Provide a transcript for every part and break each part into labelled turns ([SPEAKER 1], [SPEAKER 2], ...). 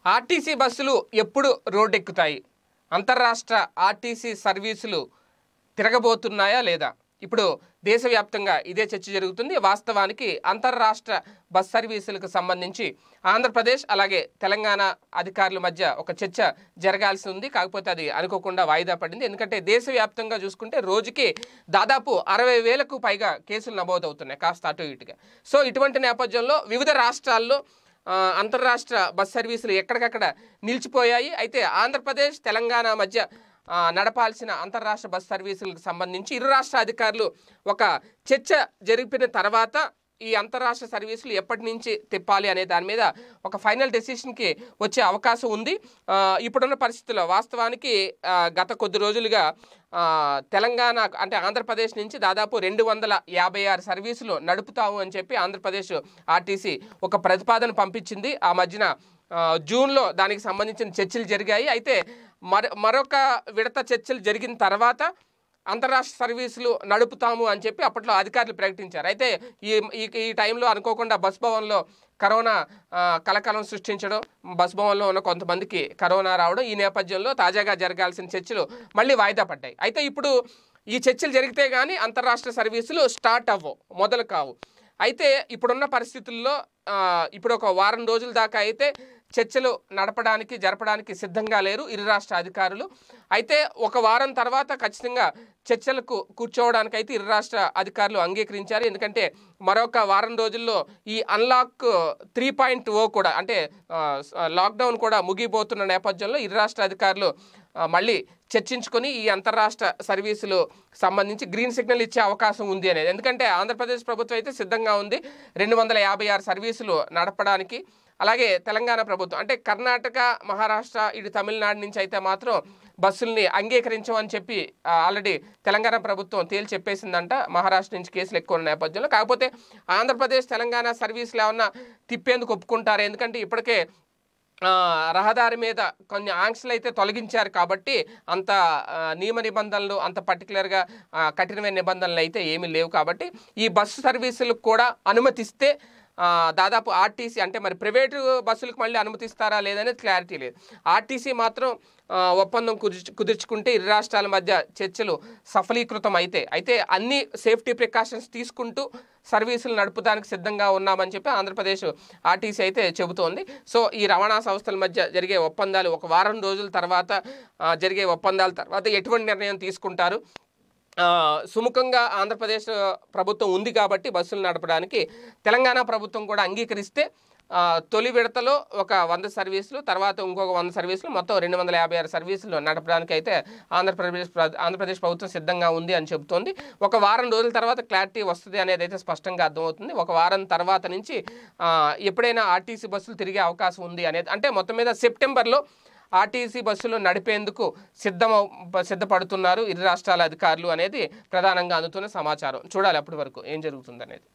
[SPEAKER 1] RTC బస్సులు ఎప్పుడు రోడ్డెక్కుతాయి అంతర్రాష్ట్ర ఆర్టీసీ సర్వీసులు తిరగబోతున్నాయా లేదా ఇప్పుడు దేశవ్యాప్తంగా ఇదే చర్చ జరుగుతుంది వాస్తవానికి అంతర్రాష్ట్ర బస్ సర్వీసులకు సంబంధించి ఆంధ్రప్రదేశ్ అలాగే తెలంగాణ అధికారుల మధ్య ఒక చర్చ జరగాల్సి ఉంది కాకపోతే అది అనుకోకుండా వాయిదా పడింది ఎందుకంటే దేశవ్యాప్తంగా చూసుకుంటే రోజుకి దాదాపు అరవై వేలకు పైగా కేసులు నమోదవుతున్నాయి కాస్త అటు ఇటుగా సో ఇటువంటి నేపథ్యంలో వివిధ రాష్ట్రాల్లో ఆ, అంతర్రాష్ట్ర బస్ సర్వీసులు ఎక్కడికక్కడ నిలిచిపోయాయి అయితే ఆంధ్రప్రదేశ్ తెలంగాణ మధ్య ఆ, నడపాల్సిన అంతర్రాష్ట్ర బస్ సర్వీసులకు సంబంధించి ఇరు రాష్ట్ర అధికారులు ఒక చర్చ జరిపిన తర్వాత ఈ అంతర్రాష్ట్ర సర్వీసులు ఎప్పటి నుంచి తిప్పాలి అనే దాని మీద ఒక ఫైనల్ డెసిషన్కి వచ్చే అవకాశం ఉంది ఆ, ఇప్పుడున్న పరిస్థితుల్లో వాస్తవానికి ఆ, గత కొద్ది రోజులుగా ఆ, తెలంగాణ అంటే ఆంధ్రప్రదేశ్ నుంచి దాదాపు రెండు వందల యాభై ఆరు సర్వీసులు నడుపుతాము అని చెప్పి ఆంధ్రప్రదేశ్ ఆర్టీసీ ఒక ప్రతిపాదన పంపించింది ఆ మధ్యన ఆ, జూన్లో దానికి సంబంధించిన చర్చలు జరిగాయి అయితే మర మరొక విడత చర్చలు జరిగిన తర్వాత అంతర్రాష్ట్ర సర్వీసులు నడుపుతాము అని చెప్పి అప్పట్లో అధికారులు ప్రకటించారు అయితే ఈ ఈ ఈ టైంలో అనుకోకుండా బస్ భవన్లో కరోనా ఆ, కలకలం సృష్టించడం బస్ భవన్లో ఉన్న కొంతమందికి కరోనా రావడం ఈ నేపథ్యంలో తాజాగా జరగాల్సిన చర్చలు మళ్ళీ వాయిదా పడ్డాయి అయితే ఇప్పుడు ఈ చర్చలు జరిగితే కానీ అంతర్రాష్ట్ర సర్వీసులు స్టార్ట్ అవ్వవు మొదలు కావు అయితే ఇప్పుడున్న పరిస్థితుల్లో ఆ, ఇప్పుడు ఒక వారం రోజుల దాకా అయితే చర్చలు నడపడానికి జరపడానికి సిద్ధంగా లేరు ఇరు రాష్ట్ర అధికారులు అయితే ఒక వారం తర్వాత ఖచ్చితంగా చర్చలకు కూర్చోవడానికి అయితే ఇరు రాష్ట్ర అధికారులు అంగీకరించారు ఎందుకంటే మరొక వారం రోజుల్లో ఈ అన్లాక్ త్రీ పాయింట్ ఓ కూడా అంటే ఆ, లాక్డౌన్ కూడా ముగిపోతున్న నేపథ్యంలో ఇరు రాష్ట్ర అధికారులు ఆ, మళ్ళీ చర్చించుకొని ఈ అంతర్రాష్ట్ర సర్వీసులు సంబంధించి గ్రీన్ సిగ్నల్ ఇచ్చే అవకాశం ఉంది అనేది ఎందుకంటే ఆంధ్రప్రదేశ్ ప్రభుత్వం అయితే సిద్ధంగా ఉంది రెండు వందల యాభై ఆరు సర్వీసులు నడపడానికి అలాగే తెలంగాణ ప్రభుత్వం అంటే కర్ణాటక మహారాష్ట్ర ఇటు తమిళనాడు నుంచి అయితే మాత్రం బస్సుల్ని అంగీకరించమని చెప్పి ఆ, ఆల్రెడీ తెలంగాణ ప్రభుత్వం తేల్చి చెప్పేసిందంట మహారాష్ట్ర నుంచి కేసులు ఎక్కువ ఉన్న నేపథ్యంలో కాకపోతే ఆంధ్రప్రదేశ్ తెలంగాణ సర్వీసులు ఏమన్నా తిప్పేందుకు ఒప్పుకుంటారు ఎందుకంటే ఇప్పటికే ఆ, రహదారి మీద కొన్ని ఆంక్షలు అయితే తొలగించారు కాబట్టి అంత ఆ, నియమ నిబంధనలు అంత పర్టికులర్గా కఠినమైన నిబంధనలు అయితే ఏమీ లేవు కాబట్టి ఈ బస్సు సర్వీసులకు కూడా అనుమతిస్తే ఆ, దాదాపు ఆర్టీసీ అంటే మరి ప్రైవేటు బస్సులకు మళ్ళీ అనుమతిస్తారా లేదనేది క్లారిటీ లేదు ఆర్టీసీ మాత్రం ఆ, ఒప్పందం కుదుర్చు కుదుర్చుకుంటే ఇరు రాష్ట్రాల మధ్య చర్చలు సఫలీకృతం అయితే అయితే అన్ని సేఫ్టీ ప్రికాషన్స్ తీసుకుంటూ సర్వీసులు నడుపుతానికి సిద్ధంగా ఉన్నామని చెప్పి ఆంధ్రప్రదేశ్ ఆర్టీసీ అయితే చెబుతోంది సో ఈ రవాణా సంస్థల మధ్య జరిగే ఒప్పందాలు ఒక వారం రోజుల తర్వాత ఆ, జరిగే ఒప్పందాల తర్వాత ఎటువంటి నిర్ణయం తీసుకుంటారు ఆ, సుముఖంగా ఆంధ్రప్రదేశ్ ప్రభుత్వం ఉంది కాబట్టి బస్సులు నడపడానికి తెలంగాణ ప్రభుత్వం కూడా అంగీకరిస్తే ఆ, తొలి విడతలో ఒక వంద సర్వీసులు తర్వాత ఇంకొక వంద సర్వీసులు మొత్తం రెండు వందల యాభై ఆరు సర్వీసులు నడపడానికి అయితే ఆంధ్రప్రదేశ్ ప్ర- ఆంధ్రప్రదేశ్ ప్రభుత్వం సిద్ధంగా ఉంది అని చెబుతోంది ఒక వారం రోజుల తర్వాత క్లారిటీ వస్తుంది అనేది అయితే స్పష్టంగా అర్థమవుతుంది ఒక వారం తర్వాత నుంచి ఆ, ఎప్పుడైనా ఆర్టీసీ బస్సులు తిరిగే అవకాశం ఉంది అనేది అంటే మొత్తం మీద సెప్టెంబర్లో ఆర్టీసీ బస్సులు నడిపేందుకు సిద్ధం సిద్ధపడుతున్నారు ఇరు రాష్ట్రాల అధికారులు అనేది ప్రధానంగా అందుతున్న సమాచారం చూడాలి అప్పటి వరకు ఏం జరుగుతుంది అనేది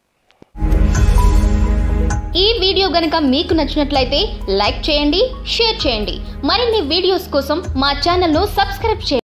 [SPEAKER 2] ఈ వీడియో గనక మీకు నచ్చినట్లయితే లైక్ చేయండి షేర్ చేయండి మరిన్ని వీడియోస్ కోసం మా ఛానల్ను సబ్స్క్రైబ్ చేయండి